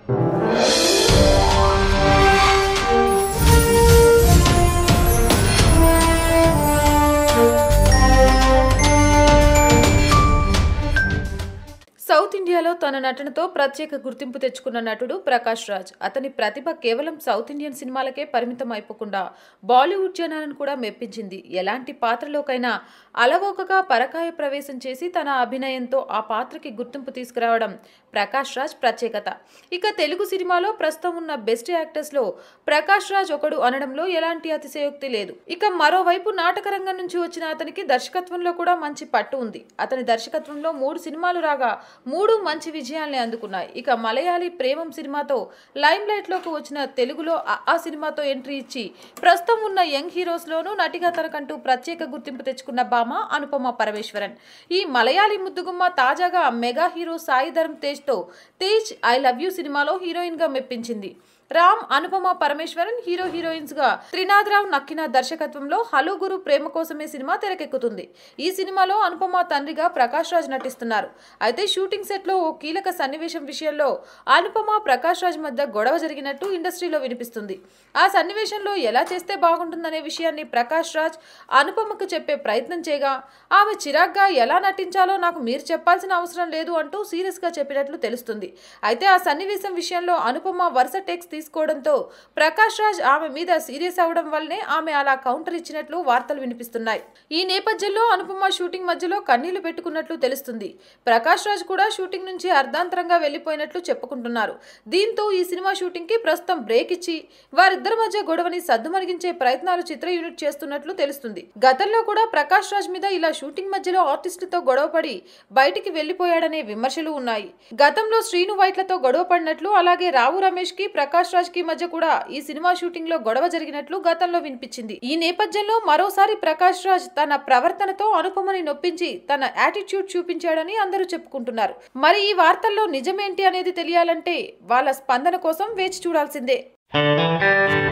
south ఇండియాలో తన నటనతో ప్రత్యేక గుర్తింపు తెచ్చుకున్న నటుడు ప్రకాష్ రాజ్ అతని ప్రతిభ కేవలం సౌత్ ఇండియన్ సినిమాలకే పరిమితం అయిపోకుండా బాలీవుడ్ జనాలను కూడా మెప్పించింది ఎలాంటి పాత్రలోకైనా అలవోకగా పరకాయ ప్రవేశం చేసి తన అభినయంతో ఆ పాత్రకి గుర్తింపు తీసుకురావడం ప్రకాష్ రాజ్ ప్రత్యేకత ఇక తెలుగు సినిమాలో ప్రస్తుతం ఉన్న బెస్ట్ యాక్టర్స్ లో ప్రకాష్ రాజ్ ఒకడు అనడంలో ఎలాంటి అతిశయోక్తి లేదు ఇక మరోవైపు నాటక రంగం నుంచి వచ్చిన అతనికి దర్శకత్వంలో కూడా మంచి పట్టు ఉంది అతని దర్శకత్వంలో మూడు సినిమాలు రాగా మూడు మంచి విజయాల్ని అందుకున్నాయి ఇక మలయాళీ ప్రేమం సినిమాతో లైమ్ లైట్ లోకి వచ్చిన తెలుగులో ఆ- ఆ సినిమాతో ఎంట్రీ ఇచ్చి ప్రస్తుతం ఉన్న యంగ్ హీరోస్ లోనూ నటిగా తనకంటూ ప్రత్యేక గుర్తింపు తెచ్చుకున్న భామ అనుపమ పరమేశ్వరన్ ఈ మలయాళీ ముద్దుగుమ్మ తాజాగా మెగా హీరో సాయి ధరమ్ తేజ్ తో తేజ్ ఐ లవ్ యూ సినిమాలో హీరోయిన్ గా మెప్పించింది రామ్ అనుపమ పరమేశ్వరన్ హీరో హీరోయిన్స్ గా త్రినాథరావు నక్కిన దర్శకత్వంలో హలో గురు ప్రేమ కోసమే సినిమా తెరకెక్కుతుంది ఈ సినిమాలో అనుపమ తండ్రిగా ప్రకాష్ రాజ్ నటిస్తున్నారు అయితే షూటింగ్ సెట్ లో ఓ కీలక సన్నివేశం విషయంలో అనుపమ ప్రకాష్ రాజ్ మధ్య గొడవ జరిగినట్టు ఇండస్ట్రీలో వినిపిస్తుంది ఆ సన్నివేశంలో ఎలా చేస్తే బాగుంటుందనే విషయాన్ని ప్రకాష్ రాజ్ అనుపమకు చెప్పే ప్రయత్నం చేయగా ఆమె చిరాగ్గా ఎలా నటించాలో నాకు మీరు చెప్పాల్సిన అవసరం లేదు అంటూ సీరియస్ గా చెప్పినట్లు తెలుస్తుంది అయితే ఆ సన్నివేశం విషయంలో అనుపమ వరుస టెక్స్ తీసుకోవడంతో ప్రకాష్ రాజ్ ఆమె మీద సీరియస్ అవడం వల్లనే ఆమె అలా కౌంటర్ ఇచ్చినట్లు వార్తలు వినిపిస్తున్నాయి ఈ నేపథ్యంలో అనుపమ షూటింగ్ మధ్యలో కన్నీళ్లు పెట్టుకున్నట్లు తెలుస్తుంది ప్రకాష్ రాజ్ కూడా షూటింగ్ నుంచి అర్ధాంతరంగా వెళ్లిపోయినట్లు చెప్పుకుంటున్నారు దీంతో ఈ సినిమా షూటింగ్ కి ప్రస్తుతం బ్రేక్ ఇచ్చి వారిద్దరి మధ్య గొడవని సద్దుమణిగించే ప్రయత్నాలు చిత్ర యూనిట్ చేస్తున్నట్లు తెలుస్తుంది గతంలో కూడా ప్రకాష్ రాజ్ మీద ఇలా షూటింగ్ మధ్యలో ఆర్టిస్టులతో గొడవపడి బయటికి వెళ్లిపోయాడనే విమర్శలు ఉన్నాయి గతంలో శ్రీను వైట్లతో గొడవ పడినట్లు అలాగే రావు రమేష్ కి ప్రకాష్ రాజ్ కి మధ్య కూడా ఈ సినిమా షూటింగ్ లో గొడవ జరిగినట్లు గతంలో వినిపించింది ఈ నేపథ్యంలో మరోసారి ప్రకాష్ రాజ్ తన ప్రవర్తనతో అనుపమని నొప్పించి తన యాటిట్యూడ్ చూపించాడని అందరూ చెప్పుకుంటున్నారు మరి ఈ వార్తల్లో నిజమేంటి అనేది తెలియాలంటే వాళ్ళ స్పందన కోసం వేచి చూడాల్సిందే